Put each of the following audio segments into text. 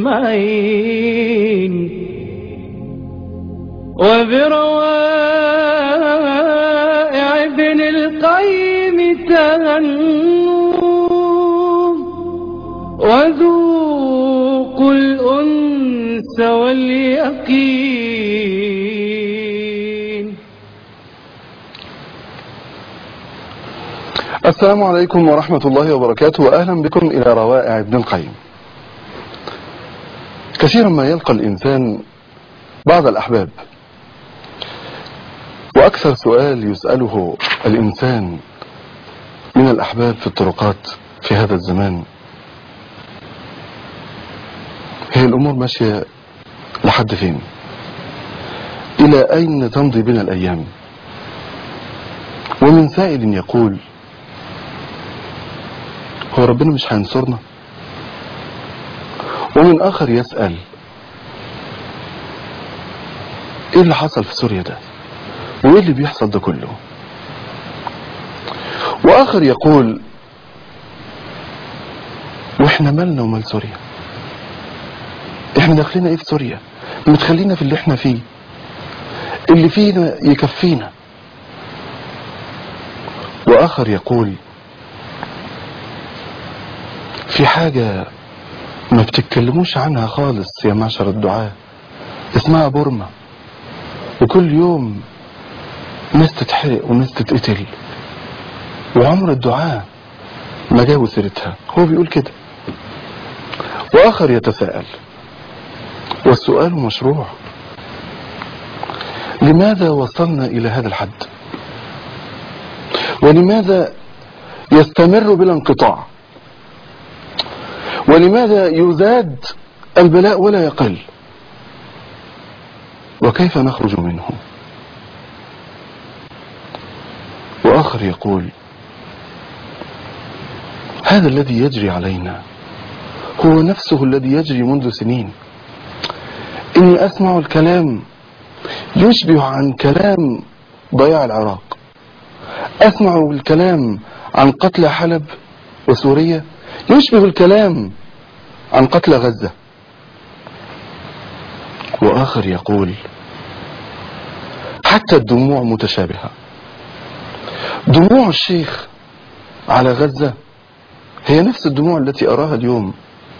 أجمعين وبروائع ابن القيم تهنوا وذوقوا الأنس واليقين السلام عليكم ورحمة الله وبركاته وأهلا بكم إلى روائع ابن القيم كثيرا ما يلقى الإنسان بعض الأحباب وأكثر سؤال يسأله الإنسان من الأحباب في الطرقات في هذا الزمان هي الأمور ماشية لحد فين إلى أين تمضي بنا الأيام ومن سائل يقول هو ربنا مش هينصرنا ومن آخر يسأل ايه اللي حصل في سوريا ده وايه اللي بيحصل ده كله واخر يقول واحنا مالنا ومال سوريا احنا داخلين ايه في سوريا متخلينا في اللي احنا فيه اللي فينا يكفينا واخر يقول في حاجة ما بتتكلموش عنها خالص يا معشر الدعاة اسمها بورما وكل يوم ناس تتحرق وناس تتقتل وعمر الدعاء ما جابوا سيرتها هو بيقول كده واخر يتساءل والسؤال مشروع لماذا وصلنا الى هذا الحد ولماذا يستمر بلا انقطاع ولماذا يزاد البلاء ولا يقل وكيف نخرج منه وآخر يقول هذا الذي يجري علينا هو نفسه الذي يجري منذ سنين إني أسمع الكلام يشبه عن كلام ضياع العراق أسمع الكلام عن قتل حلب وسوريا يشبه الكلام عن قتل غزة وآخر يقول حتى الدموع متشابهة دموع الشيخ على غزة هي نفس الدموع التي أراها اليوم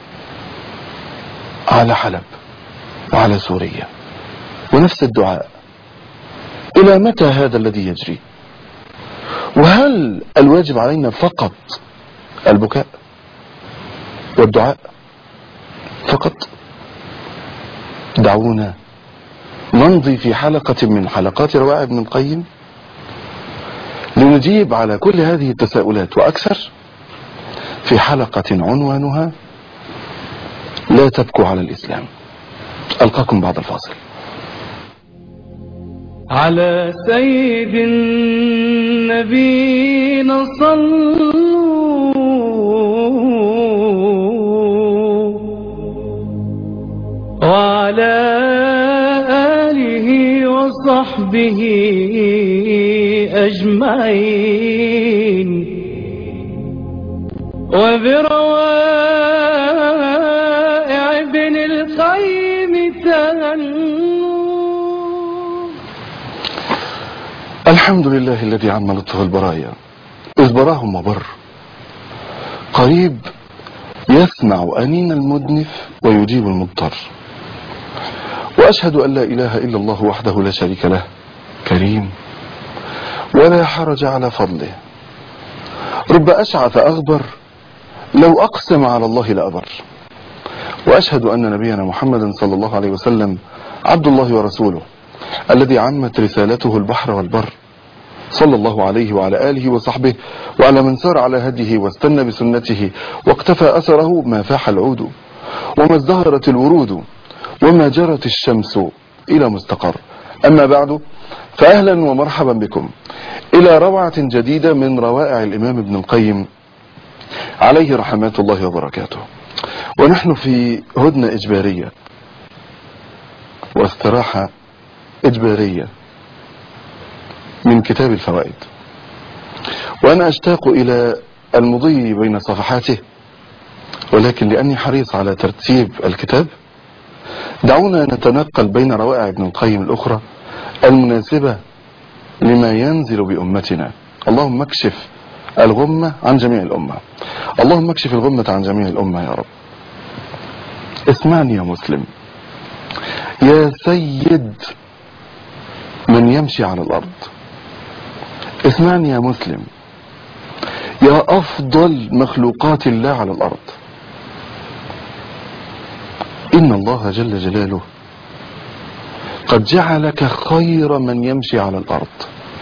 على حلب وعلى سوريا ونفس الدعاء إلى متى هذا الذي يجري وهل الواجب علينا فقط البكاء والدعاء فقط دعونا نمضي في حلقة من حلقات روائع ابن القيم لنجيب على كل هذه التساؤلات وأكثر في حلقة عنوانها لا تبكوا على الإسلام ألقاكم بعد الفاصل على سيد النبي صلوا وعلى آله وصحبه أجمعين وبروائع ابن القيم تهنوا الحمد لله الذي عم لطف البرايا إذ براهم وبر قريب يسمع أنين المدنف ويجيب المضطر وأشهد أن لا إله إلا الله وحده لا شريك له كريم ولا حرج على فضله رب أشعث أغبر لو أقسم على الله لأبر وأشهد أن نبينا محمدا صلى الله عليه وسلم عبد الله ورسوله الذي عمت رسالته البحر والبر صلى الله عليه وعلى آله وصحبه وعلى من سار على هديه واستنى بسنته واقتفى أثره ما فاح العود وما ازدهرت الورود وما جرت الشمس إلى مستقر أما بعد فأهلا ومرحبا بكم إلى روعة جديدة من روائع الإمام ابن القيم عليه رحمات الله وبركاته ونحن في هدنة إجبارية واستراحة إجبارية من كتاب الفوائد وأنا أشتاق إلى المضي بين صفحاته ولكن لأني حريص على ترتيب الكتاب دعونا نتنقل بين روائع ابن القيم الأخرى المناسبة لما ينزل بأمتنا اللهم اكشف الغمة عن جميع الأمة اللهم اكشف الغمة عن جميع الأمة يا رب اسمعني يا مسلم يا سيد من يمشي على الأرض اسمعني يا مسلم يا أفضل مخلوقات الله على الأرض إن الله جل جلاله قد جعلك خير من يمشي على الأرض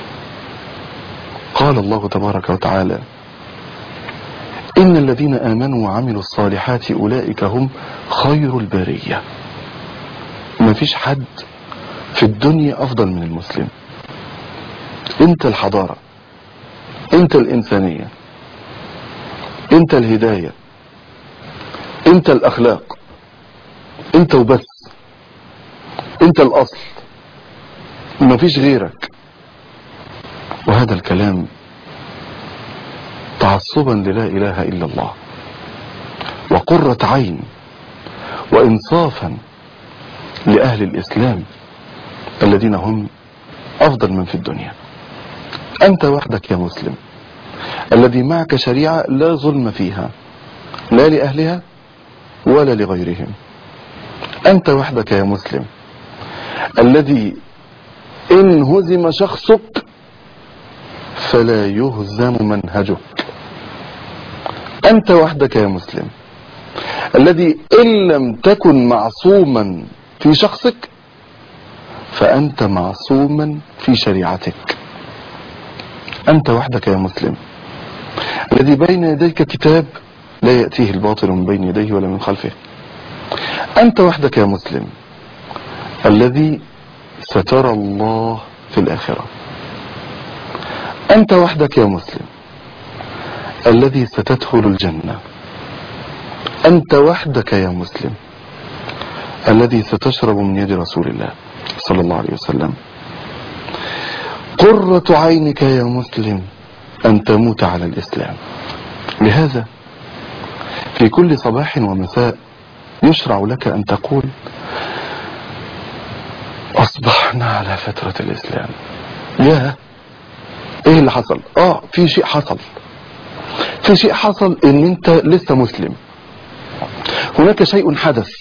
قال الله تبارك وتعالى إن الذين آمنوا وعملوا الصالحات أولئك هم خير البرية ما فيش حد في الدنيا أفضل من المسلم أنت الحضارة أنت الإنسانية أنت الهداية أنت الأخلاق أنت وبس أنت الأصل ما فيش غيرك وهذا الكلام تعصبا للا إله إلا الله وقرة عين وإنصافا لأهل الإسلام الذين هم أفضل من في الدنيا أنت وحدك يا مسلم الذي معك شريعة لا ظلم فيها لا لأهلها ولا لغيرهم أنت وحدك يا مسلم الذي إن هزم شخصك فلا يهزم منهجك أنت وحدك يا مسلم الذي إن لم تكن معصوما في شخصك فأنت معصوما في شريعتك أنت وحدك يا مسلم الذي بين يديك كتاب لا يأتيه الباطل من بين يديه ولا من خلفه أنت وحدك يا مسلم الذي سترى الله في الآخرة أنت وحدك يا مسلم الذي ستدخل الجنة أنت وحدك يا مسلم الذي ستشرب من يد رسول الله صلى الله عليه وسلم قرة عينك يا مسلم أن تموت على الإسلام لهذا في كل صباح ومساء يشرع لك أن تقول أصبحنا على فترة الإسلام يا إيه اللي حصل آه في شيء حصل في شيء حصل إن أنت لسه مسلم هناك شيء حدث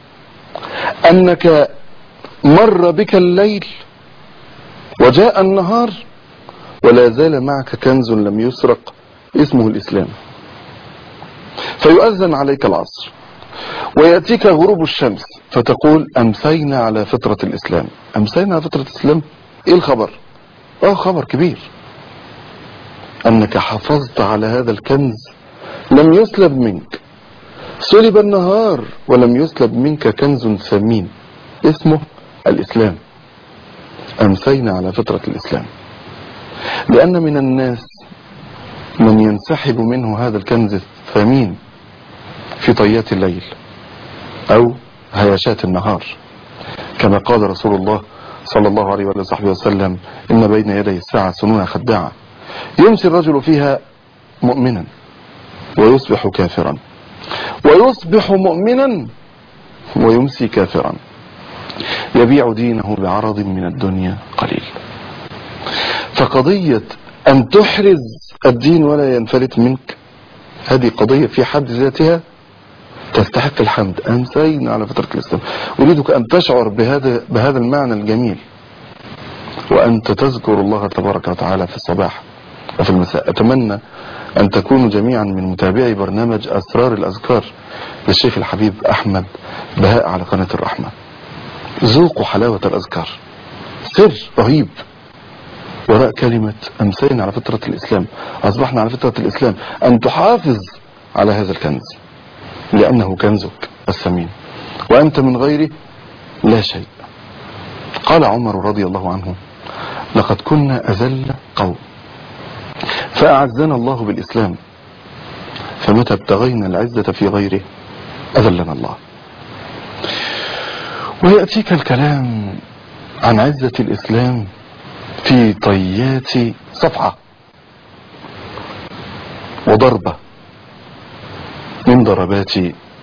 أنك مر بك الليل وجاء النهار ولا زال معك كنز لم يسرق اسمه الإسلام فيؤذن عليك العصر ويأتيك غروب الشمس فتقول أمسينا على فطرة الإسلام أمسينا على فطرة الإسلام إيه الخبر آه خبر كبير أنك حافظت على هذا الكنز لم يسلب منك سلب النهار ولم يسلب منك كنز ثمين اسمه الإسلام أمسينا على فطرة الإسلام لأن من الناس من ينسحب منه هذا الكنز الثمين في طيات الليل أو هياشات النهار كما قال رسول الله صلى الله عليه وآله وصحبه وسلم إن بين يدي الساعة سنون خداعة يمسي الرجل فيها مؤمنا ويصبح كافرا ويصبح مؤمنا ويمسي كافرا يبيع دينه بعرض من الدنيا قليل فقضية أن تحرز الدين ولا ينفلت منك هذه قضية في حد ذاتها تستحق الحمد أمسينا على فترة الإسلام أريدك أن تشعر بهذا بهذا المعنى الجميل وأنت تذكر الله تبارك وتعالى في الصباح وفي المساء أتمنى أن تكونوا جميعا من متابعي برنامج أسرار الأذكار للشيخ الحبيب أحمد بهاء على قناة الرحمة ذوقوا حلاوة الأذكار سر رهيب وراء كلمة أمسينا على فطرة الإسلام أصبحنا على فطرة الإسلام أن تحافظ على هذا الكنز لأنه كنزك الثمين وأنت من غيره لا شيء قال عمر رضي الله عنه لقد كنا أذل قوم فأعزنا الله بالإسلام فمتى ابتغينا العزة في غيره أذلنا الله ويأتيك الكلام عن عزة الإسلام في طيات صفعة وضربة من ضربات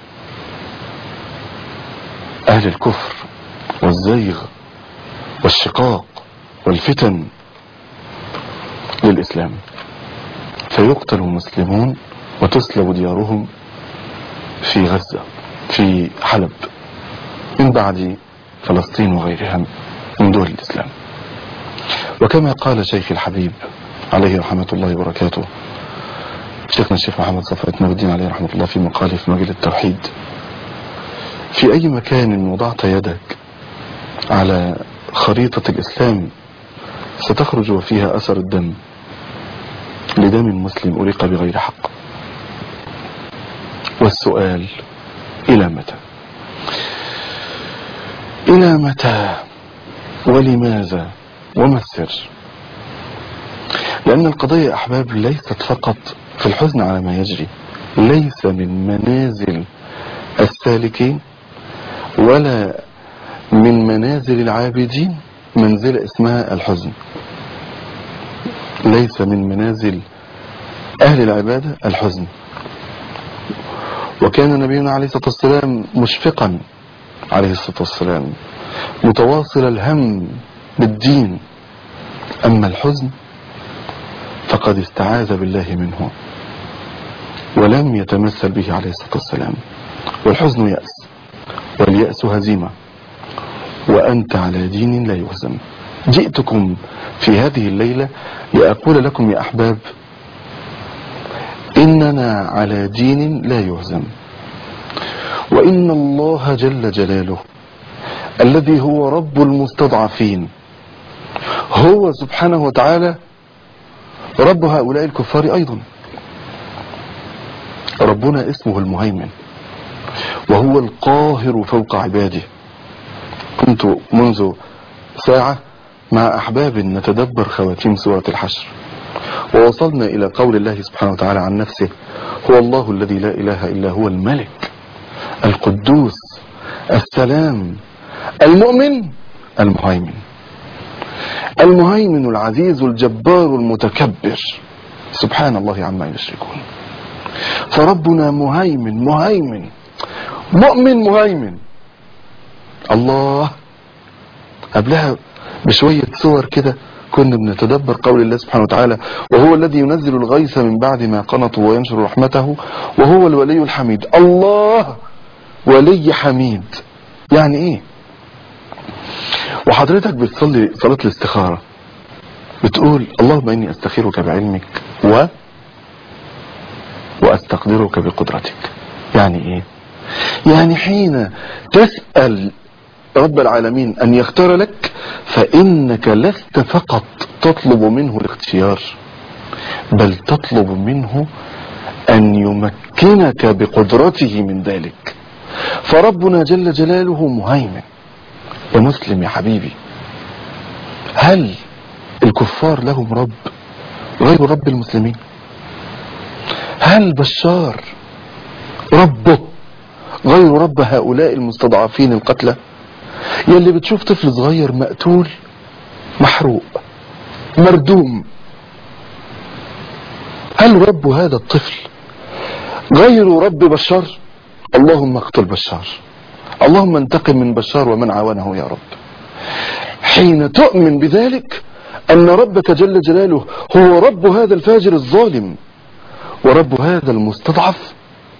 أهل الكفر والزيغ والشقاق والفتن للإسلام فيقتل المسلمون وتسلب ديارهم في غزة في حلب من بعد فلسطين وغيرها من دول الإسلام وكما قال شيخ الحبيب عليه رحمة الله وبركاته شيخنا الشيخ محمد صفوة نور الدين عليه رحمة الله في مقاله في مجال التوحيد في أي مكان وضعت يدك على خريطة الإسلام ستخرج وفيها أثر الدم لدم مسلم أريق بغير حق والسؤال إلى متى إلى متى ولماذا وما السر لأن القضية أحباب ليست فقط في الحزن على ما يجري ليس من منازل السالكين ولا من منازل العابدين منزلة اسمها الحزن ليس من منازل أهل العبادة الحزن وكان نبينا عليه الصلاة والسلام مشفقا عليه الصلاة والسلام متواصل الهم بالدين أما الحزن فقد استعاذ بالله منه ولم يتمثل به عليه الصلاة والسلام والحزن يأس واليأس هزيمة وأنت على دين لا يهزم جئتكم في هذه الليلة لأقول لكم يا أحباب إننا على دين لا يهزم وإن الله جل جلاله الذي هو رب المستضعفين هو سبحانه وتعالى رب هؤلاء الكفار أيضا ربنا اسمه المهيمن وهو القاهر فوق عباده كنت منذ ساعة مع أحباب نتدبر خواتيم سورة الحشر ووصلنا إلى قول الله سبحانه وتعالى عن نفسه هو الله الذي لا إله إلا هو الملك القدوس السلام المؤمن المهيمن المهيمن العزيز الجبار المتكبر سبحان الله عما يشركون فربنا مهيمن مهيمن مؤمن مهيمن الله قبلها بشوية صور كده كنا بنتدبر قول الله سبحانه وتعالى وهو الذي ينزل الغيث من بعد ما قنطوا وينشر رحمته وهو الولي الحميد الله ولي حميد يعني ايه وحضرتك بتصلي صلاة الاستخارة بتقول اللهم اني استخيرك بعلمك و واستقدرك بقدرتك يعني ايه يعني حين تسأل رب العالمين ان يختار لك فانك لست فقط تطلب منه الاختيار بل تطلب منه ان يمكنك بقدرته من ذلك فربنا جل جلاله مهيمن يا مسلم يا حبيبي هل الكفار لهم رب غير رب المسلمين هل بشار ربه غير رب هؤلاء المستضعفين القتلى يلي بتشوف طفل صغير مقتول محروق مردوم هل رب هذا الطفل غير رب بشار اللهم اقتل بشار اللهم انتقم من بشار ومن عاونه يا رب حين تؤمن بذلك أن ربك جل جلاله هو رب هذا الفاجر الظالم ورب هذا المستضعف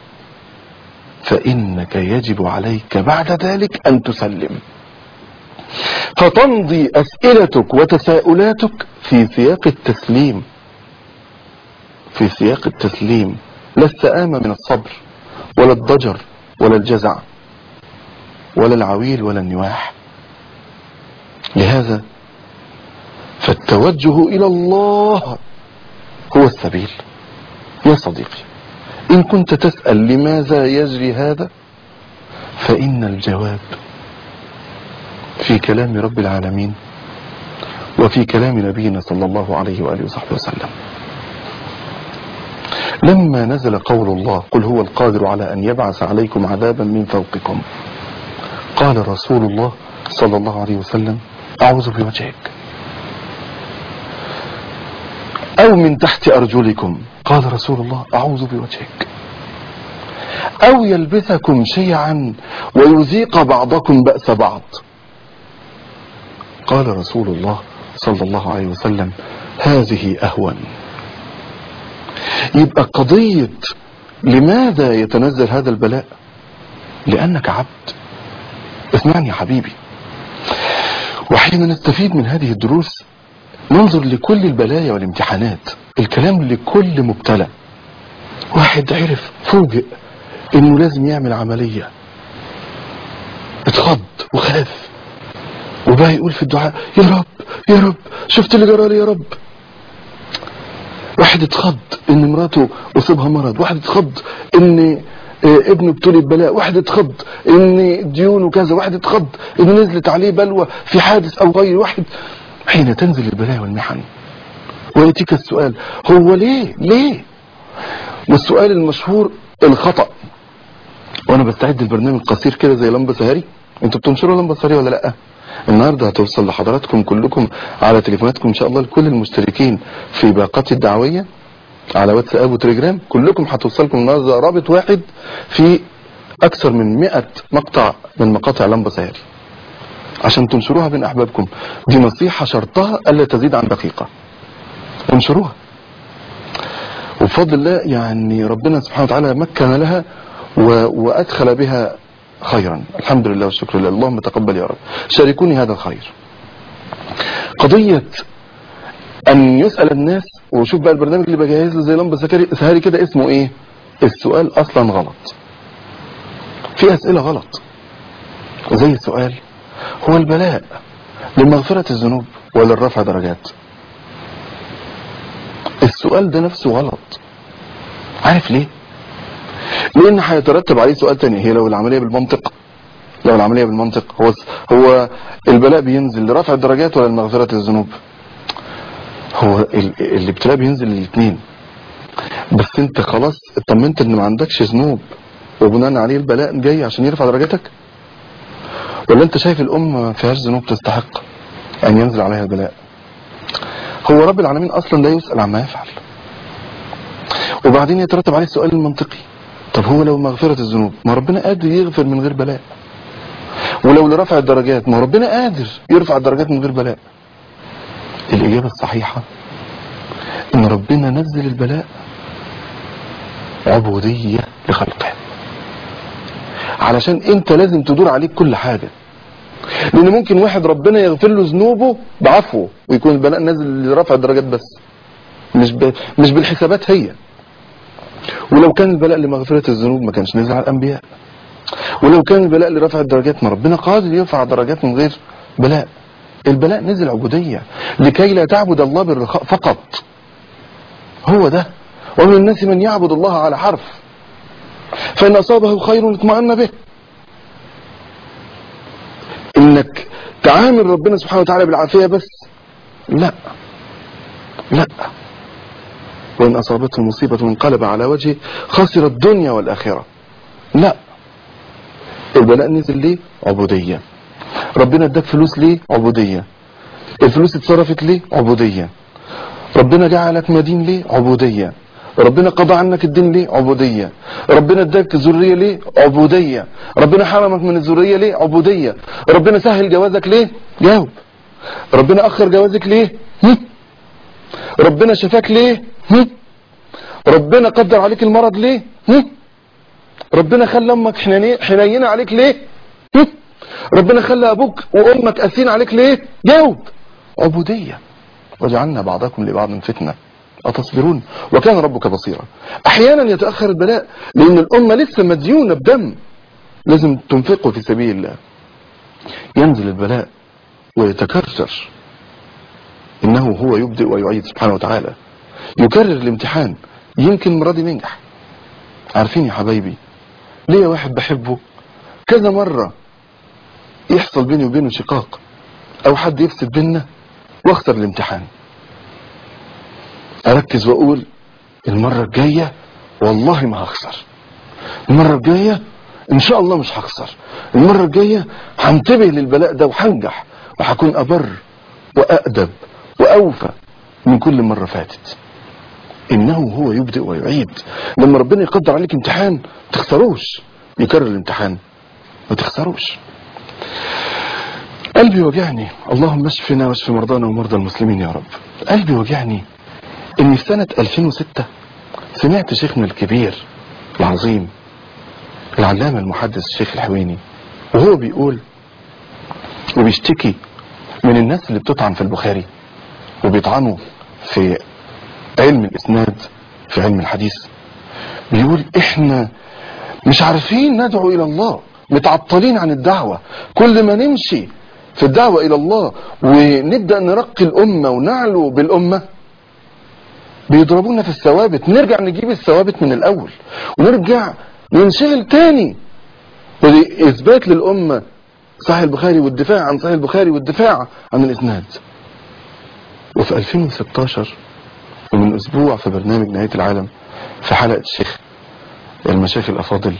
فإنك يجب عليك بعد ذلك أن تسلم فتمضي أسئلتك وتساؤلاتك في سياق التسليم في سياق التسليم لا السآمة من الصبر ولا الضجر ولا الجزع ولا العويل ولا النواح لهذا فالتوجه إلى الله هو السبيل يا صديقي إن كنت تسأل لماذا يجري هذا فإن الجواب في كلام رب العالمين وفي كلام نبينا صلى الله عليه وآله وصحبه وسلم لما نزل قول الله قل هو القادر على أن يبعث عليكم عذابا من فوقكم قال رسول الله صلى الله عليه وسلم أعوذ بوجهك أو من تحت أرجلكم قال رسول الله أعوذ بوجهك أو يلبسكم شيعا ويذيق بعضكم بأس بعض قال رسول الله صلى الله عليه وسلم هذه أهون يبقى قضية لماذا يتنزل هذا البلاء لأنك عبد اسمعني يا حبيبي وحين نستفيد من هذه الدروس ننظر لكل البلايا والامتحانات الكلام لكل مبتلى واحد عرف فوجئ انه لازم يعمل عملية اتخض وخاف وبقى يقول في الدعاء يا رب يا رب شفت اللي جرى لي يا رب واحد اتخض ان مراته اصيبها مرض واحد اتخض ان آه، ابنه ابتلي ببلاء واحد اتخض ان ديونه كذا واحد اتخض ان نزلت عليه بلوى في حادث او غير واحد حين تنزل البلايا والمحن ويأتيك السؤال هو ليه ليه والسؤال المشهور الخطأ وانا بستعد البرنامج قصير كده زي لمبة سهري انتوا بتنشروا لمبة سهري ولا لا النهاردة هتوصل لحضراتكم كلكم على تليفوناتكم ان شاء الله لكل المشتركين في باقاتي الدعوية على واتساب وتليجرام كلكم هتوصلكم النهارده رابط واحد في اكثر من 100 مقطع من مقاطع لمبة سهري عشان تنشروها بين احبابكم دي نصيحة شرطها الا تزيد عن دقيقة انشروها وبفضل الله يعني ربنا سبحانه وتعالى مكن لها و... وادخل بها خيرا الحمد لله والشكر لله اللهم تقبل يا رب شاركوني هذا الخير قضية ان يسأل الناس وشوف بقى البرنامج اللي بجهز له زي لمبة سكري- سهري كده اسمه ايه السؤال اصلا غلط في اسئلة غلط زي السؤال هو البلاء لمغفرة الذنوب ولا لرفع درجات السؤال ده نفسه غلط عارف ليه لان هيترتب عليه سؤال تاني هي لو العملية بالمنطق لو العملية بالمنطق هو هو البلاء بينزل لرفع الدرجات ولا لمغفرة الذنوب هو ال- الابتلاء بينزل للاثنين بس انت خلاص اطمنت ان ما عندكش ذنوب وبناء عليه البلاء جاي عشان يرفع درجاتك ولا انت شايف الام ما فيهاش ذنوب تستحق ان ينزل عليها البلاء هو رب العالمين اصلا لا يسأل عما يفعل وبعدين يترتب عليه السؤال المنطقي طب هو لو مغفرة الذنوب ما ربنا قادر يغفر من غير بلاء ولو لرفع الدرجات ما ربنا قادر يرفع الدرجات من غير بلاء الإجابة الصحيحة إن ربنا نزل البلاء عبودية لخلقه علشان انت لازم تدور عليك كل حاجة لان ممكن واحد ربنا يغفر له ذنوبه بعفوه ويكون البلاء نازل لرفع الدرجات بس مش ب... مش بالحسابات هي ولو كان البلاء لمغفرة الذنوب ما كانش نزل على الانبياء ولو كان البلاء لرفع الدرجات ما ربنا قادر يرفع درجات من غير بلاء البلاء نزل عبودية لكي لا تعبد الله بالرخاء فقط هو ده ومن الناس من يعبد الله على حرف فإن أصابه خير اطمأن به إنك تعامل ربنا سبحانه وتعالى بالعافية بس لا لا وإن أصابته مصيبة انقلب على وجهه خسر الدنيا والآخرة لا البلاء نزل ليه عبودية ربنا اداك فلوس ليه عبودية الفلوس اتصرفت ليه عبودية ربنا جعلك مدين ليه عبودية ربنا قضى عنك الدين ليه عبودية ربنا اداك ذرية ليه عبودية ربنا حرمك من الذرية ليه عبودية ربنا سهل جوازك ليه جاوب ربنا اخر جوازك ليه هم؟ ربنا شفاك ليه هم؟ ربنا قدر عليك المرض ليه هم؟ ربنا خلى امك حنينة حنينة عليك ليه هم؟ ربنا خلى ابوك وامك قاسين عليك ليه جاوب عبودية وجعلنا بعضكم لبعض فتنة أتصبرون وكان ربك بصيرا أحيانا يتأخر البلاء لأن الأمة لسه مديونة بدم لازم تنفقه في سبيل الله ينزل البلاء ويتكرر إنه هو يبدئ ويعيد سبحانه وتعالى يكرر الامتحان يمكن المرة دي ننجح عارفين يا حبايبي ليه واحد بحبه كذا مرة يحصل بيني وبينه شقاق أو حد يفسد بينا واخسر الامتحان اركز واقول المرة الجاية والله ما هخسر المرة الجاية ان شاء الله مش هخسر المرة الجاية هنتبه للبلاء ده وهنجح وهكون ابر واادب واوفى من كل مرة فاتت انه هو يبدئ ويعيد لما ربنا يقدر عليك امتحان ما تخسروش يكرر الامتحان ما تخسروش قلبي وجعني اللهم اشفنا واشف مرضانا ومرضى المسلمين يا رب قلبي وجعني اني في سنة 2006 سمعت شيخنا الكبير العظيم العلامة المحدث الشيخ الحويني وهو بيقول وبيشتكي من الناس اللي بتطعن في البخاري وبيطعنوا في علم الاسناد في علم الحديث بيقول احنا مش عارفين ندعو الى الله متعطلين عن الدعوة كل ما نمشي في الدعوة الى الله ونبدأ نرقي الامة ونعلو بالامة بيضربونا في الثوابت نرجع نجيب الثوابت من الاول ونرجع ننشغل تاني ودي اثبات للامة صحيح البخاري والدفاع عن صحيح البخاري والدفاع عن الاسناد وفي 2016 ومن اسبوع في برنامج نهاية العالم في حلقة الشيخ المشايخ الافاضل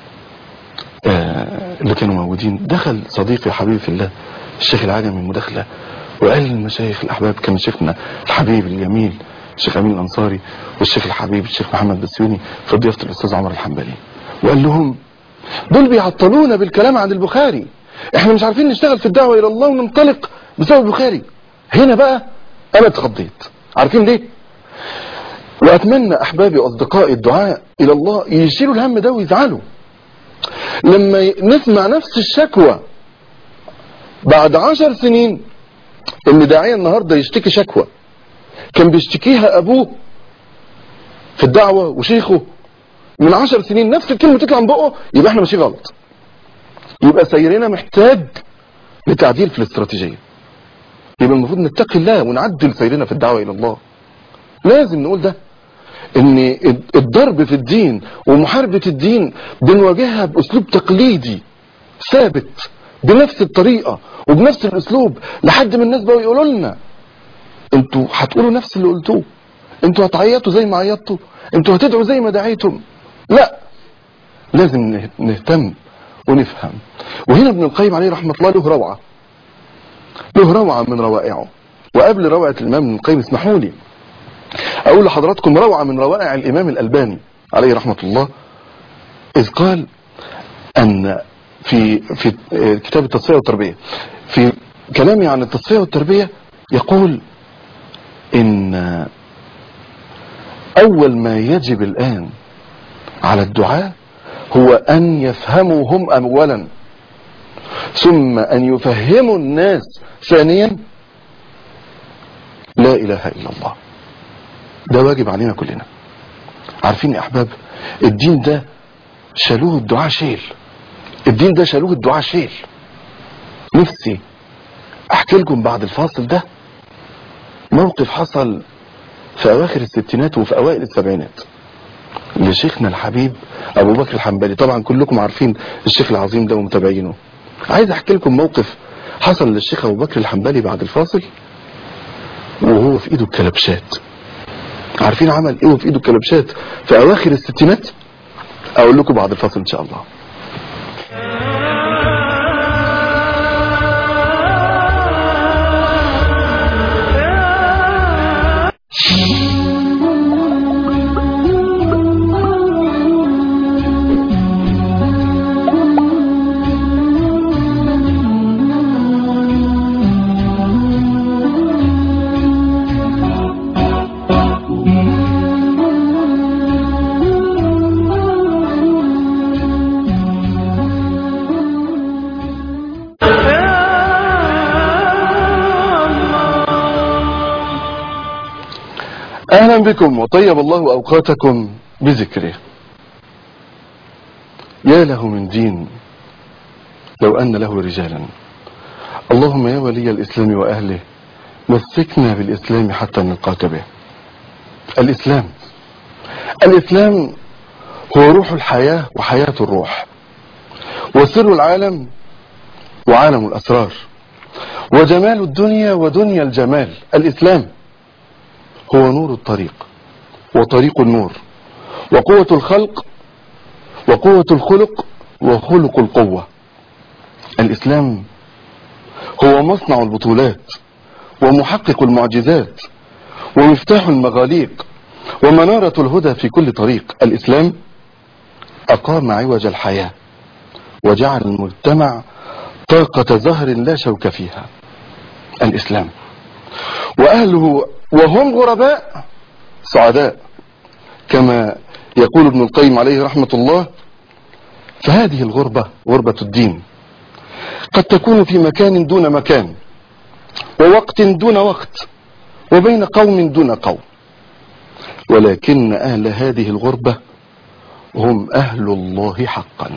آه، اللي كانوا موجودين دخل صديقي حبيبي في الله الشيخ العجمي المداخلة وقال للمشايخ الاحباب كان شيخنا الحبيب الجميل الشيخ امين الانصاري والشيخ الحبيب الشيخ محمد بسيوني في ضيافة الاستاذ عمر الحنبلي وقال لهم دول بيعطلونا بالكلام عن البخاري احنا مش عارفين نشتغل في الدعوة الى الله وننطلق بسبب البخاري هنا بقى انا اتخضيت عارفين ليه واتمنى احبابي واصدقائي الدعاء الى الله يشيلوا الهم ده ويزعلوا لما ي- نسمع نفس الشكوى بعد عشر سنين ان داعية النهاردة يشتكي شكوى كان بيشتكيها ابوه في الدعوة وشيخه من عشر سنين نفس الكلمة تطلع من بقه يبقى احنا ماشيين غلط يبقى سيرنا محتاج لتعديل في الاستراتيجية يبقى المفروض نتقي الله ونعدل سيرنا في الدعوة الى الله لازم نقول ده ان الضرب في الدين ومحاربة الدين بنواجهها باسلوب تقليدي ثابت بنفس الطريقة وبنفس الاسلوب لحد ما الناس بقوا يقولوا لنا انتوا هتقولوا نفس اللي قلتوه انتوا هتعيطوا زي ما عيطتوا انتوا هتدعوا زي ما دعيتم لا لازم نه- نهتم ونفهم وهنا ابن القيم عليه رحمة الله له روعة له روعة من روائعه وقبل روعة الامام ابن القيم اسمحوا لي اقول لحضراتكم روعة من روائع الامام الالباني عليه رحمة الله اذ قال ان في في كتاب التصفية والتربية في كلامي عن التصفية والتربية يقول ان اول ما يجب الان على الدعاء هو ان يفهموا هم اولا ثم ان يفهموا الناس ثانيا لا اله الا الله ده واجب علينا كلنا عارفين يا احباب الدين ده شالوه الدعاء شيل الدين ده شالوه الدعاء شيل نفسي احكي لكم بعد الفاصل ده موقف حصل في اواخر الستينات وفي اوائل السبعينات لشيخنا الحبيب ابو بكر الحنبلي طبعا كلكم عارفين الشيخ العظيم ده ومتابعينه عايز احكي لكم موقف حصل للشيخ ابو بكر الحنبلي بعد الفاصل وهو في ايده الكلبشات عارفين عمل ايه وفي ايده الكلبشات في اواخر الستينات اقول لكم بعد الفاصل ان شاء الله اهلا بكم وطيب الله اوقاتكم بذكره يا له من دين لو ان له رجالا اللهم يا ولي الاسلام واهله مسكنا بالاسلام حتى نلقاك به الاسلام الاسلام هو روح الحياة وحياة الروح وسر العالم وعالم الاسرار وجمال الدنيا ودنيا الجمال الاسلام هو نور الطريق وطريق النور وقوة الخلق وقوة الخلق وخلق القوة الإسلام هو مصنع البطولات ومحقق المعجزات ومفتاح المغاليق ومنارة الهدى في كل طريق الإسلام أقام عوج الحياة وجعل المجتمع طاقة زهر لا شوك فيها الإسلام وأهله وهم غرباء سعداء كما يقول ابن القيم عليه رحمة الله فهذه الغربة غربة الدين قد تكون في مكان دون مكان ووقت دون وقت وبين قوم دون قوم ولكن أهل هذه الغربة هم أهل الله حقا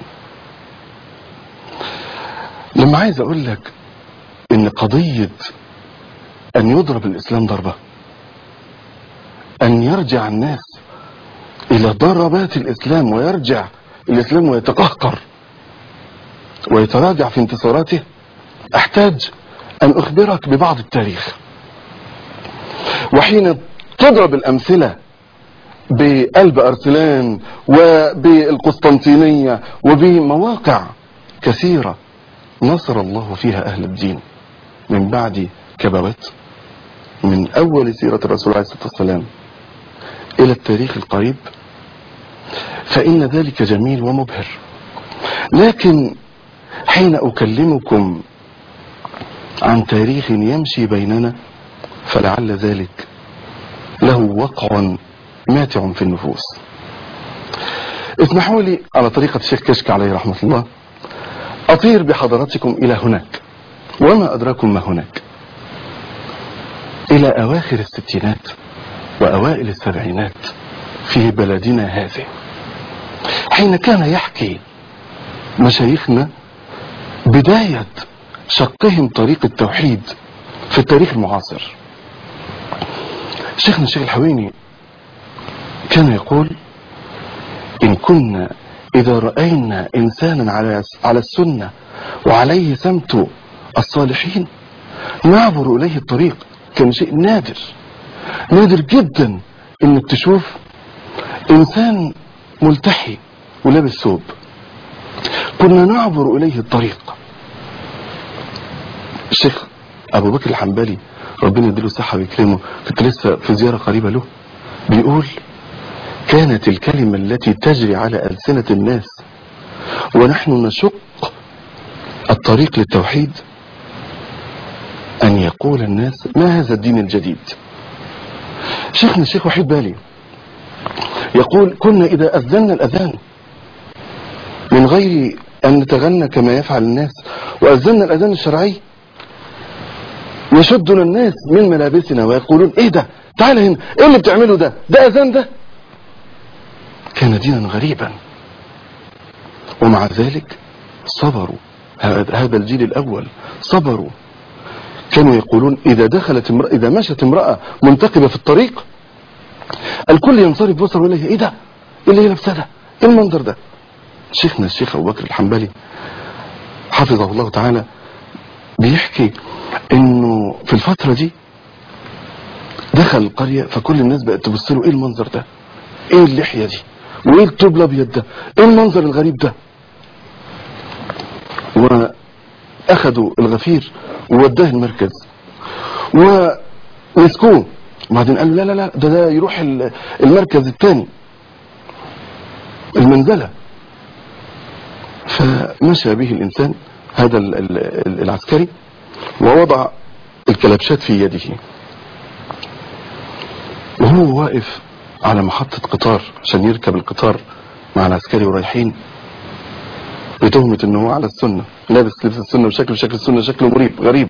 لما عايز أقول لك إن قضية أن يضرب الإسلام ضربة أن يرجع الناس إلى ضربات الإسلام ويرجع الإسلام ويتقهقر ويتراجع في انتصاراته أحتاج أن أخبرك ببعض التاريخ وحين تضرب الأمثلة بقلب أرسلان وبالقسطنطينية وبمواقع كثيرة نصر الله فيها أهل الدين من بعد كبوات من أول سيرة الرسول عليه الصلاة والسلام إلى التاريخ القريب فإن ذلك جميل ومبهر لكن حين أكلمكم عن تاريخ يمشي بيننا فلعل ذلك له وقع ماتع في النفوس اسمحوا لي على طريقة الشيخ كشك عليه رحمة الله أطير بحضراتكم إلى هناك وما أدراكم ما هناك إلى أواخر الستينات وأوائل السبعينات في بلدنا هذه حين كان يحكي مشايخنا بداية شقهم طريق التوحيد في التاريخ المعاصر شيخنا الشيخ الحويني كان يقول إن كنا إذا رأينا إنسانا على على السنة وعليه سمت الصالحين نعبر إليه الطريق كان شيء نادر نادر جدا إنك تشوف إنسان ملتحي ولابس ثوب كنا نعبر إليه الطريق الشيخ أبو بكر الحنبلي ربنا يديله الصحة ويكرمه كنت لسه في زيارة قريبة له بيقول كانت الكلمة التي تجري على ألسنة الناس ونحن نشق الطريق للتوحيد أن يقول الناس ما هذا الدين الجديد شيخنا الشيخ وحيد بالي يقول كنا إذا أذنا الأذان من غير أن نتغنى كما يفعل الناس وأذنا الأذان الشرعي يشدنا الناس من ملابسنا ويقولون ايه ده تعال هنا ايه اللي بتعمله ده ده اذان ده كان دينا غريبا ومع ذلك صبروا هذا الجيل الاول صبروا كانوا يقولون اذا دخلت امرأة اذا مشت امرأة منتقبة في الطريق الكل ينصرف بصره اليها ايه ده ايه اللي هي لابسه ده ايه المنظر ده شيخنا الشيخ ابو بكر الحنبلي حفظه الله تعالى بيحكي انه في الفترة دي دخل القرية فكل الناس بقت تبص له ايه المنظر ده ايه اللحية دي وايه الطوب الابيض ده ايه المنظر الغريب ده واخدوا الغفير ووداه المركز ومسكوه وبعدين قالوا لا لا لا ده ده يروح المركز الثاني المنزلة فمشى به الانسان هذا العسكري ووضع الكلبشات في يده وهو واقف على محطة قطار عشان يركب القطار مع العسكري ورايحين بتهمة ان هو على السنة لابس لبس السنة وشكله شكل السنة شكله مريب غريب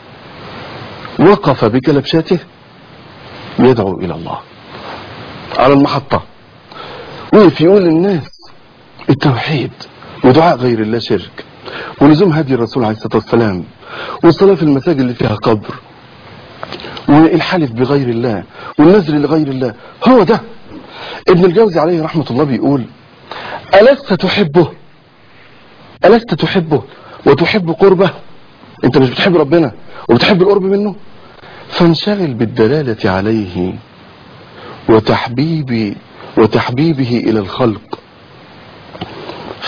وقف بكلبشاته يدعو الى الله على المحطة وقف يقول للناس التوحيد ودعاء غير الله شرك ولزوم هدي الرسول عليه الصلاة والسلام والصلاة في المساجد اللي فيها قبر والحلف بغير الله والنذر لغير الله هو ده ابن الجوزي عليه رحمة الله بيقول ألست تحبه ألست تحبه وتحب قربه انت مش بتحب ربنا وبتحب القرب منه فانشغل بالدلالة عليه وتحبيب وتحبيبه إلى الخلق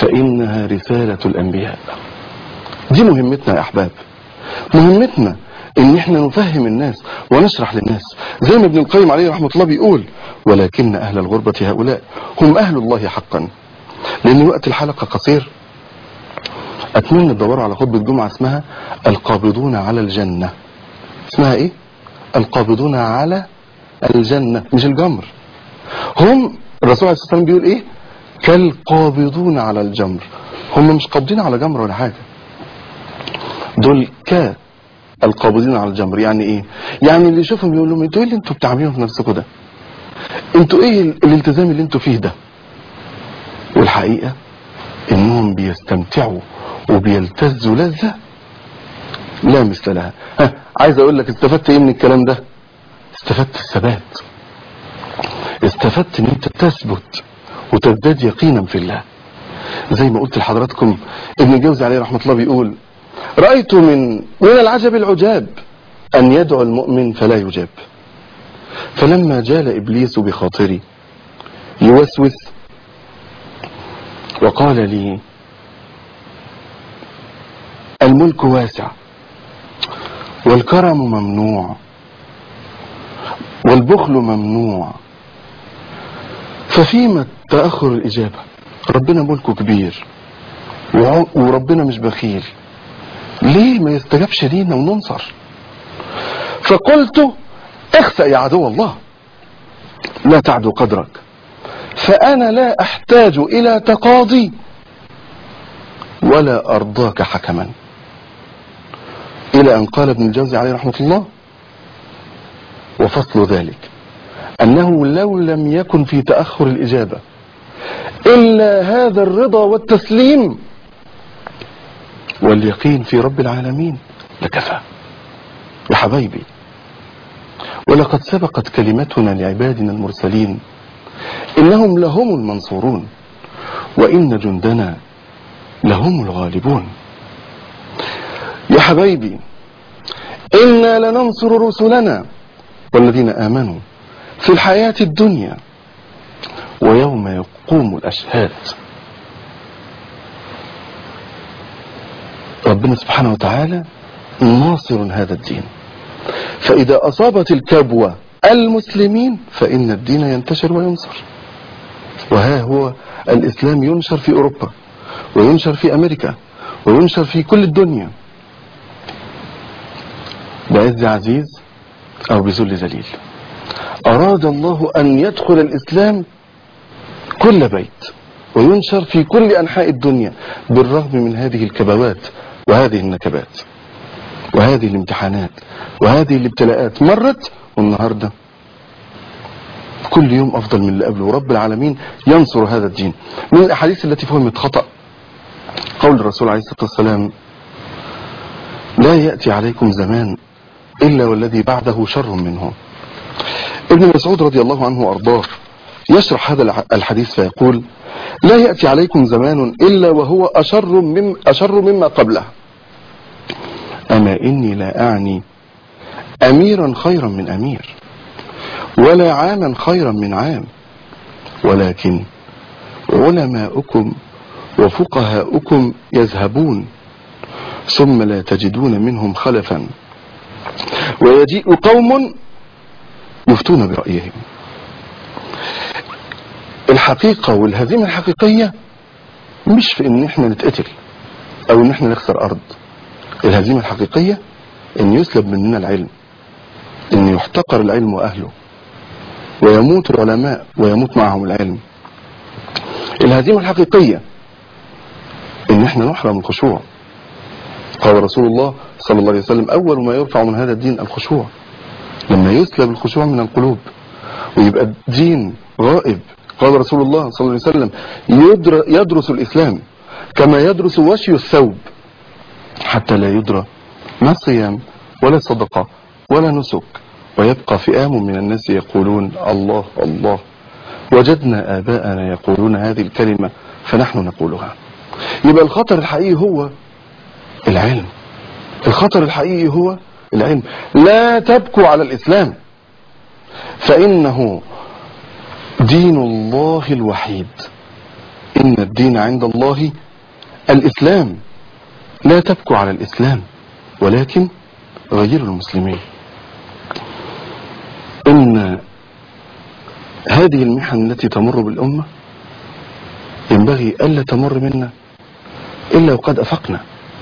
فإنها رسالة الأنبياء دي مهمتنا يا أحباب مهمتنا ان احنا نفهم الناس ونشرح للناس زي ما ابن القيم عليه رحمة الله بيقول ولكن اهل الغربة هؤلاء هم اهل الله حقا لان وقت الحلقة قصير اتمنى تدوروا على خطبة جمعة اسمها القابضون على الجنة اسمها ايه القابضون على الجنة مش الجمر هم الرسول عليه الصلاة والسلام بيقول ايه كالقابضون على الجمر هم مش قابضين على جمر ولا حاجة دول ك القابضين على الجمر يعني ايه يعني اللي يشوفهم يقول لهم انتوا ايه اللي انتوا بتعملوه في نفسكم ده انتوا ايه ال- الالتزام اللي انتوا فيه ده والحقيقة انهم بيستمتعوا وبيلتزوا لذة لا مثل لها ها عايز اقول لك استفدت ايه من الكلام ده استفدت الثبات استفدت ان انت تثبت وتزداد يقينا في الله زي ما قلت لحضراتكم ابن الجوزي عليه رحمة الله بيقول رأيت من من العجب العجاب أن يدعو المؤمن فلا يجاب فلما جال إبليس بخاطري يوسوس وقال لي الملك واسع والكرم ممنوع والبخل ممنوع ففيما تأخر الإجابة ربنا ملكه كبير وع- وربنا مش بخيل ليه ما يستجابش لينا وننصر فقلت اخسأ يا عدو الله لا تعدو قدرك فأنا لا أحتاج إلى تقاضي ولا أرضاك حكما إلى أن قال ابن الجوزي عليه رحمة الله وفصل ذلك أنه لو لم يكن في تأخر الإجابة إلا هذا الرضا والتسليم واليقين في رب العالمين لكفى يا حبايبي ولقد سبقت كلمتنا لعبادنا المرسلين إنهم لهم المنصورون وإن جندنا لهم الغالبون يا حبايبي إنا لننصر رسلنا والذين آمنوا في الحياة الدنيا ويوم يقوم الأشهاد ربنا سبحانه وتعالى ناصر هذا الدين فإذا أصابت الكبوة المسلمين فإن الدين ينتشر وينصر وها هو الإسلام ينشر في أوروبا وينشر في أمريكا وينشر في كل الدنيا بعز عزيز أو بذل ذليل أراد الله أن يدخل الإسلام كل بيت وينشر في كل أنحاء الدنيا بالرغم من هذه الكبوات وهذه النكبات وهذه الامتحانات وهذه الابتلاءات مرت والنهاردة كل يوم أفضل من اللي قبله ورب العالمين ينصر هذا الدين من الأحاديث التي فهمت خطأ قول الرسول عليه الصلاة والسلام لا يأتي عليكم زمان إلا والذي بعده شر منه ابن مسعود رضي الله عنه وأرضاه يشرح هذا الح- الحديث فيقول لا يأتي عليكم زمان إلا وهو أشر, مم أشر مما قبله أما إني لا أعني أميرا خيرا من أمير ولا عاما خيرا من عام ولكن علماؤكم وفقهاؤكم يذهبون ثم لا تجدون منهم خلفا ويجيء قوم يفتون برأيهم الحقيقة والهزيمة الحقيقية مش في ان احنا نتقتل او ان احنا نخسر ارض الهزيمة الحقيقية ان يسلب مننا العلم ان يحتقر العلم واهله ويموت العلماء ويموت معهم العلم الهزيمة الحقيقية ان احنا نحرم الخشوع قال رسول الله صلى الله عليه وسلم اول ما يرفع من هذا الدين الخشوع لما يسلب الخشوع من القلوب ويبقى الدين غائب قال رسول الله صلى الله عليه وسلم يدر يدرس الإسلام كما يدرس وشي الثوب حتى لا يدرى ما صيام ولا صدقة ولا نسك ويبقى فئام من الناس يقولون الله الله وجدنا آباءنا يقولون هذه الكلمة فنحن نقولها يبقى الخطر الحقيقي هو العلم الخطر الحقيقي هو العلم لا تبكوا على الإسلام فإنه دين الله الوحيد إن الدين عند الله الإسلام لا تبكوا على الإسلام ولكن غيروا المسلمين إن هذه المحن التي تمر بالأمة ينبغي ألا تمر منا إلا وقد أفقنا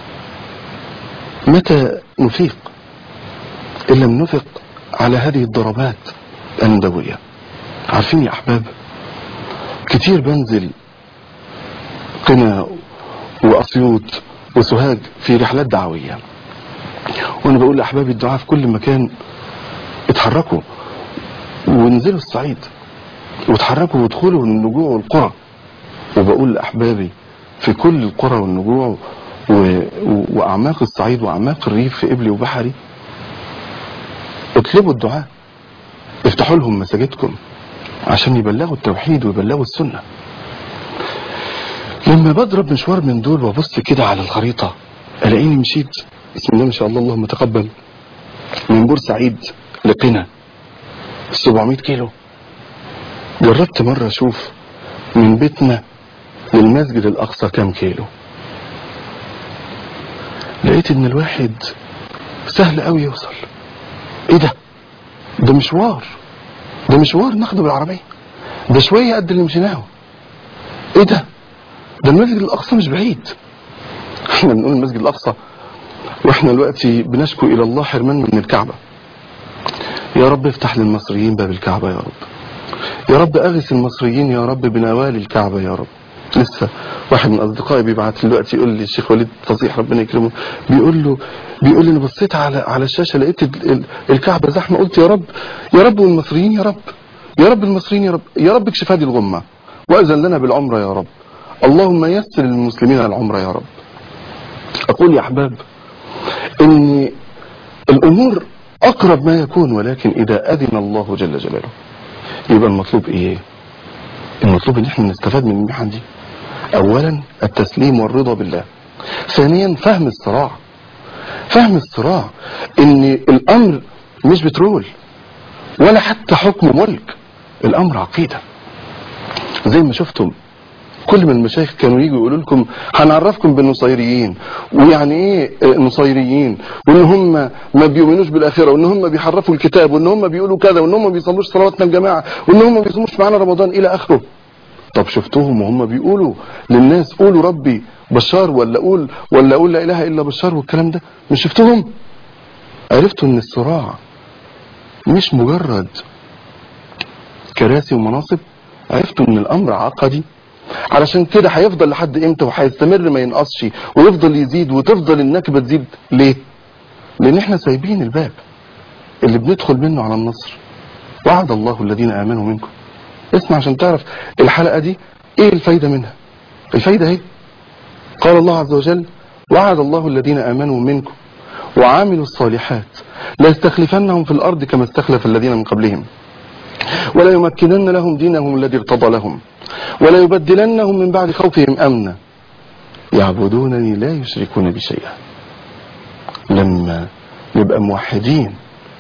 متى نفيق إن لم نفق على هذه الضربات الندوية عارفين يا أحباب كتير بنزل قنا وأسيوط وسوهاج في رحلات دعوية وأنا بقول لأحبابي الدعاء في كل مكان اتحركوا وانزلوا الصعيد وتحركوا وادخلوا النجوع والقرى وبقول لأحبابي في كل القرى والنجوع و... و... وأعماق الصعيد وأعماق الريف في إبلي وبحري اطلبوا الدعاء افتحوا لهم مساجدكم عشان يبلغوا التوحيد ويبلغوا السنة لما بضرب مشوار من دول وابص كده على الخريطة الاقيني مشيت بسم الله ما شاء الله اللهم تقبل من بورسعيد لقنا 700 كيلو جربت مرة اشوف من بيتنا للمسجد الاقصى كام كيلو لقيت ان الواحد سهل قوي يوصل ايه ده ده مشوار ده مشوار ناخده بالعربية ده شوية قد اللي مشيناه ايه ده ده المسجد الاقصى مش بعيد احنا بنقول المسجد الاقصى واحنا دلوقتي بنشكو الى الله حرمان من الكعبة يا رب افتح للمصريين باب الكعبة يا رب يا رب اغث المصريين يا رب بنوال الكعبة يا رب لسه واحد من اصدقائي بيبعت لي دلوقتي يقول لي الشيخ وليد فصيح ربنا يكرمه بيقول له بيقول لي انا بصيت على على الشاشه لقيت ال- ال- الكعبه زحمه قلت يا رب يا رب والمصريين يا رب يا رب المصريين يا رب يا رب اكشف هذه الغمه واذن لنا بالعمره يا رب اللهم يسر للمسلمين العمره يا رب اقول يا احباب ان الامور اقرب ما يكون ولكن اذا اذن الله جل جلاله يبقى المطلوب ايه المطلوب ان احنا نستفاد من المحن دي اولا التسليم والرضا بالله ثانيا فهم الصراع فهم الصراع ان الامر مش بترول ولا حتى حكم ملك الامر عقيده زي ما شفتم كل من المشايخ كانوا يجوا يقولوا لكم هنعرفكم بالنصيريين ويعني ايه نصيريين وان هم ما بيؤمنوش بالاخره وان هم بيحرفوا الكتاب وان هم بيقولوا كذا وان هم ما بيصلوش صلواتنا الجماعه وان هم ما بيصوموش معانا رمضان الى اخره طب شفتهم وهم بيقولوا للناس قولوا ربي بشار ولا قول ولا قول لا اله الا بشار والكلام ده مش شفتهم عرفتوا ان الصراع مش مجرد كراسي ومناصب عرفتوا ان الامر عقدي علشان كده هيفضل لحد امتى وهيستمر ما ينقصش ويفضل يزيد وتفضل النكبه تزيد ليه لان احنا سايبين الباب اللي بندخل منه على النصر وعد الله الذين امنوا منكم اسمع عشان تعرف الحلقه دي ايه الفايده منها الفايده اهي قال الله عز وجل وعد الله الذين امنوا منكم وعاملوا الصالحات لا يستخلفنهم في الارض كما استخلف الذين من قبلهم ولا يمكنن لهم دينهم الذي ارتضى لهم ولا يبدلنهم من بعد خوفهم امنا يعبدونني لا يشركون بي شيئا لما نبقى موحدين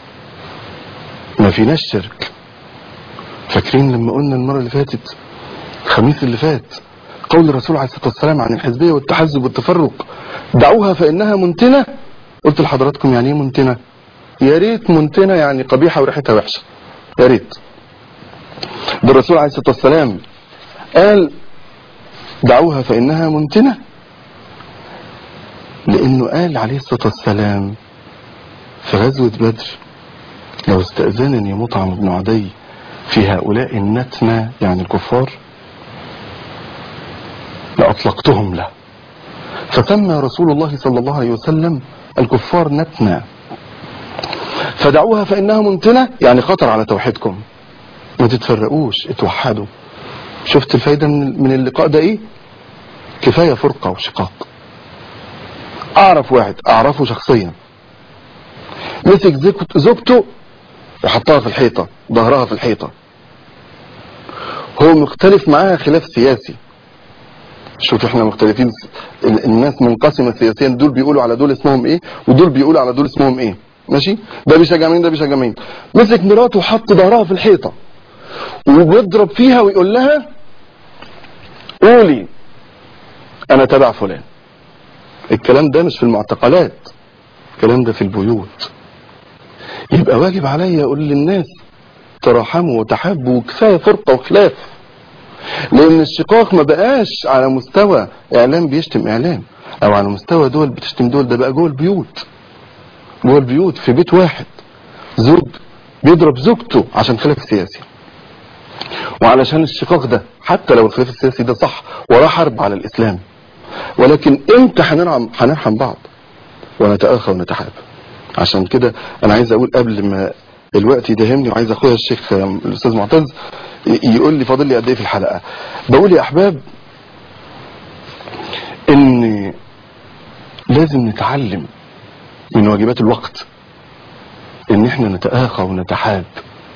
ما فيناش شرك فاكرين لما قلنا المره اللي فاتت الخميس اللي فات قول الرسول عليه الصلاه والسلام عن الحزبيه والتحزب والتفرق دعوها فانها منتنه قلت لحضراتكم يعني ايه منتنه يا ريت منتنه يعني قبيحه وريحتها وحشه يا ريت ده الرسول عليه الصلاه والسلام قال دعوها فانها منتنه لانه قال عليه الصلاه والسلام في غزوه بدر لو استاذنني مطعم بن عدي في هؤلاء النتنى يعني الكفار لأطلقتهم له فسمى رسول الله صلى الله عليه وسلم الكفار نتنى فدعوها فإنها منتنة يعني خطر على توحيدكم ما تتفرقوش اتوحدوا شفت الفايدة من من اللقاء ده ايه كفاية فرقة وشقاق اعرف واحد اعرفه شخصيا مسك زك- زوجته وحطها في الحيطة ظهرها في الحيطة هو مختلف معاها خلاف سياسي شوف احنا مختلفين ال- الناس منقسمة سياسيا دول بيقولوا على دول اسمهم ايه ودول بيقولوا على دول اسمهم ايه ماشي ده بيشجع مين ده بيشجع مين مسك مراته وحط ظهرها في الحيطة وبيضرب فيها ويقول لها قولي انا تبع فلان الكلام ده مش في المعتقلات الكلام ده في البيوت يبقى واجب عليا اقول للناس تراحموا وتحابوا وكفايه فرقه وخلاف لان الشقاق ما بقاش على مستوى اعلام بيشتم اعلام او على مستوى دول بتشتم دول ده بقى جوه البيوت جوه البيوت في بيت واحد زوج بيضرب زوجته عشان خلاف سياسي وعلشان الشقاق ده حتى لو الخلاف السياسي ده صح وراه حرب على الاسلام ولكن امتى هنرحم هنرحم بعض ونتآخى ونتحاب عشان كده انا عايز اقول قبل ما الوقت يدهمني وعايز اخويا الشيخ الاستاذ معتز ي- يقول لي فاضل لي قد ايه في الحلقه بقول يا احباب ان لازم نتعلم من واجبات الوقت ان احنا نتآخى ونتحاب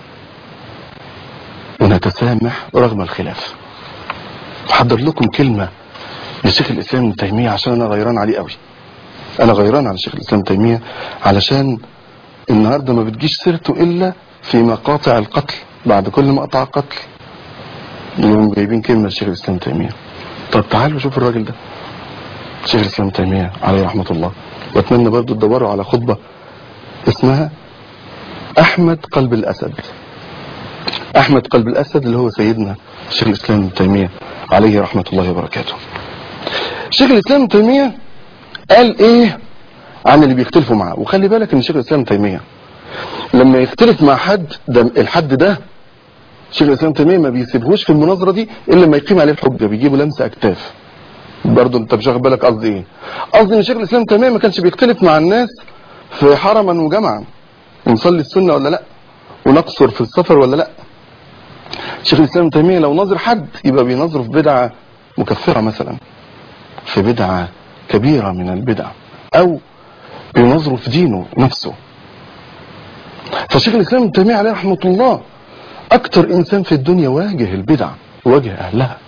ونتسامح رغم الخلاف احضر لكم كلمة لشيخ الاسلام ابن تيمية عشان انا غيران عليه قوي انا غيران على شيخ الاسلام ابن تيمية علشان النهاردة ما بتجيش سيرته الا في مقاطع القتل بعد كل مقطع قتل يقوم جايبين كلمة لشيخ الاسلام ابن تيمية طب تعالوا شوفوا الراجل ده شيخ الاسلام ابن تيمية عليه رحمة الله واتمنى برضو تدوروا على خطبة اسمها احمد قلب الاسد احمد قلب الاسد اللي هو سيدنا شيخ الاسلام ابن تيميه عليه رحمه الله وبركاته شيخ الاسلام ابن تيميه قال ايه عن اللي بيختلفوا معاه وخلي بالك ان شيخ الاسلام ابن تيميه لما يختلف مع حد ده الحد ده شيخ الاسلام ابن تيميه ما بيسيبهوش في المناظره دي الا لما يقيم عليه الحجه بيجيبوا لمسه اكتاف برضه انت مش واخد بالك قصدي ايه قصدي ان شيخ الاسلام ابن تيميه ما كانش بيختلف مع الناس في حرما وجمعا ونصلي السنه ولا لا ونقصر في السفر ولا لا شيخ الاسلام ابن تيميه لو نظر حد يبقى بينظره في بدعه مكفره مثلا في بدعه كبيره من البدع او بينظره في دينه نفسه فشيخ الاسلام ابن تيميه عليه رحمه الله اكتر انسان في الدنيا واجه البدع واجه اهلها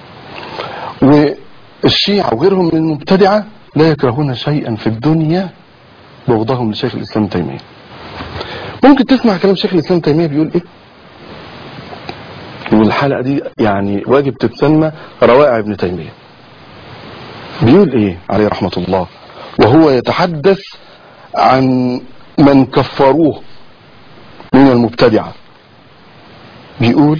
والشيعة وغيرهم من المبتدعة لا يكرهون شيئا في الدنيا بغضهم لشيخ الاسلام ابن تيميه ممكن تسمع كلام شيخ الاسلام ابن تيميه بيقول ايه والحلقه دي يعني واجب تتسمى روائع ابن تيميه بيقول ايه عليه رحمه الله وهو يتحدث عن من كفروه من المبتدعه بيقول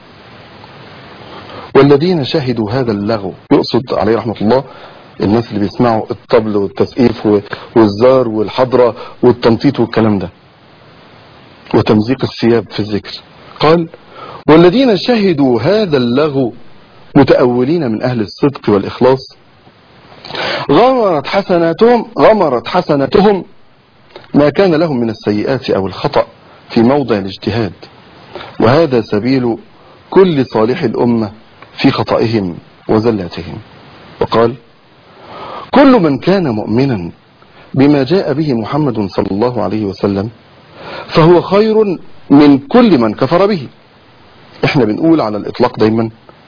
والذين شهدوا هذا اللغو يقصد عليه رحمه الله الناس اللي بيسمعوا الطبل والتسقيف والزار والحضره والتنطيط والكلام ده وتمزيق الثياب في الذكر قال والذين شهدوا هذا اللغو متأولين من أهل الصدق والإخلاص غمرت حسناتهم غمرت حسناتهم ما كان لهم من السيئات أو الخطأ في موضع الاجتهاد وهذا سبيل كل صالح الأمة في خطئهم وزلاتهم وقال كل من كان مؤمنا بما جاء به محمد صلى الله عليه وسلم فهو خير من كل من كفر به احنا بنقول على الاطلاق دايما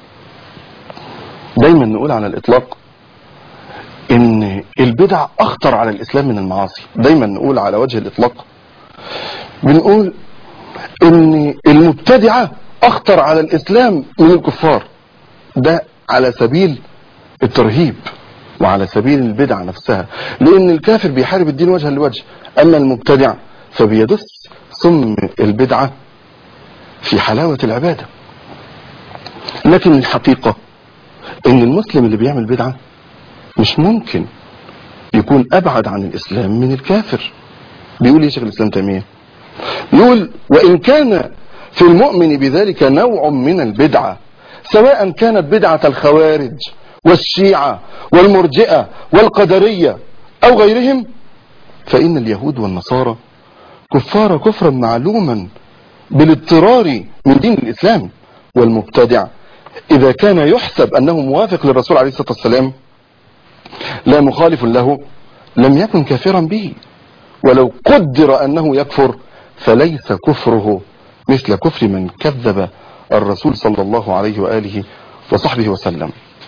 دايما نقول على الاطلاق ان البدع اخطر على الاسلام من المعاصي دايما نقول على وجه الاطلاق بنقول ان المبتدعة اخطر على الاسلام من الكفار ده على سبيل الترهيب وعلى سبيل البدعة نفسها لان الكافر بيحارب الدين وجها لوجه اما المبتدع فبيدس سم البدعة في حلاوة العبادة لكن الحقيقة ان المسلم اللي بيعمل بدعة مش ممكن يكون ابعد عن الاسلام من الكافر بيقول ايه شيخ الاسلام تيمية يقول وان كان في المؤمن بذلك نوع من البدعة سواء كانت بدعة الخوارج والشيعة والمرجئة والقدرية او غيرهم فان اليهود والنصارى كفار كفرا معلوما بالاضطرار من دين الإسلام والمبتدع إذا كان يحسب أنه موافق للرسول عليه الصلاة والسلام لا مخالف له لم يكن كافرا به ولو قدر أنه يكفر فليس كفره مثل كفر من كذب الرسول صلى الله عليه وآله وصحبه وسلم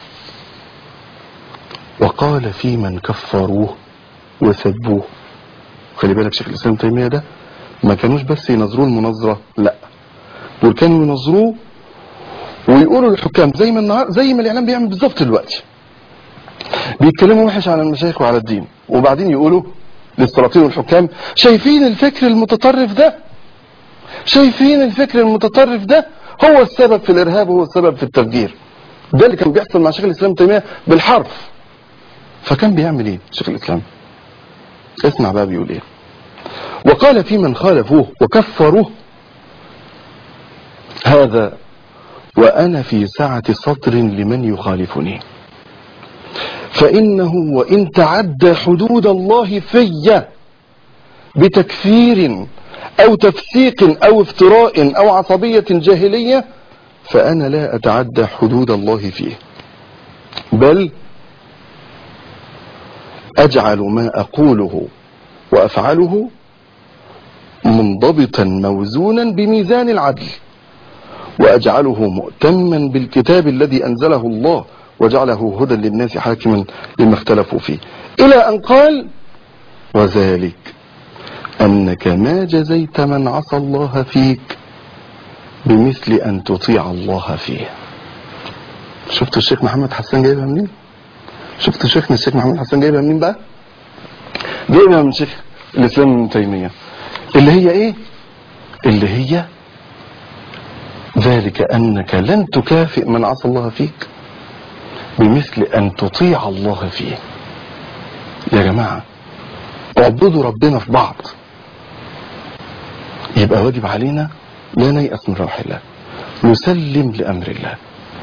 وقال في من كفروه وسبوه خلي بالك شيخ الإسلام تيمية ده ما كانوش بس ينظروه المناظرة لا دول كانوا ينظروه ويقولوا للحكام زي ما النهار زي ما الاعلام بيعمل بالظبط دلوقتي بيتكلموا وحش على المشايخ وعلى الدين وبعدين يقولوا للسلاطين والحكام شايفين الفكر المتطرف ده شايفين الفكر المتطرف ده هو السبب في الارهاب وهو السبب في التفجير ده اللي كان بيحصل مع شيخ الاسلام تيميه بالحرف فكان بيعمل ايه شيخ الاسلام اسمع بقى بيقول ايه وقال في من خالفوه وكفروه هذا وانا في سعه صدر لمن يخالفني فانه وان تعدى حدود الله في بتكفير او تفسيق او افتراء او عصبيه جاهليه فانا لا اتعدى حدود الله فيه بل اجعل ما اقوله وافعله منضبطا موزونا بميزان العدل واجعله مؤتما بالكتاب الذي انزله الله وجعله هدى للناس حاكما لما اختلفوا فيه الى ان قال وذلك انك ما جزيت من عصى الله فيك بمثل ان تطيع الله فيه شفتوا الشيخ محمد حسان جايبها منين شفتوا شيخنا الشيخ محمد حسان جايبها منين بقى جايبها من شيخ الاسلام ابن تيميه اللي هي ايه اللي هي ذلك انك لن تكافئ من عصى الله فيك بمثل ان تطيع الله فيه يا جماعه اعبدوا ربنا في بعض يبقى واجب علينا لا نيأس من روح الله نسلم لأمر الله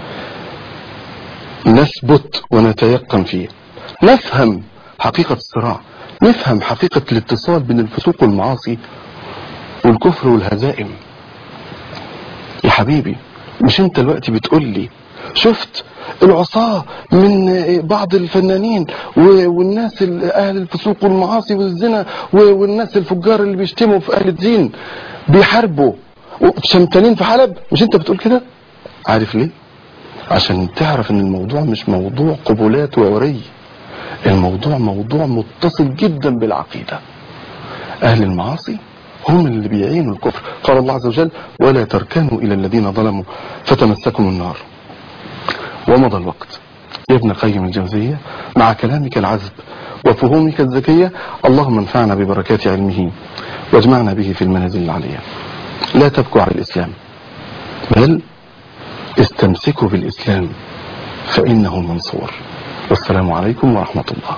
نثبت ونتيقن فيه نفهم حقيقة الصراع نفهم حقيقة الاتصال بين الفسوق والمعاصي والكفر والهزائم يا حبيبي مش انت دلوقتي بتقول لي شفت العصاة من بعض الفنانين و- والناس ال- اهل الفسوق والمعاصي والزنا و- والناس الفجار اللي بيشتموا في اهل الدين بيحاربوا شمتانين في حلب مش انت بتقول كده عارف ليه عشان تعرف ان الموضوع مش موضوع قبولات وعري الموضوع موضوع متصل جدا بالعقيدة اهل المعاصي هم اللي بيعينوا الكفر قال الله عز وجل ولا تركنوا الى الذين ظلموا فتمسكم النار ومضى الوقت يا ابن قيم الجوزية مع كلامك العذب وفهومك الذكية اللهم انفعنا ببركات علمه واجمعنا به في المنازل العلية لا تبكوا على الإسلام بل استمسكوا بالإسلام فإنه منصور والسلام عليكم ورحمة الله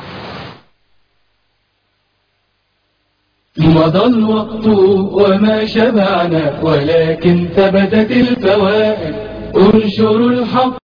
مضى الوقت وما شبعنا ولكن ثبتت الفوائد انشروا الحق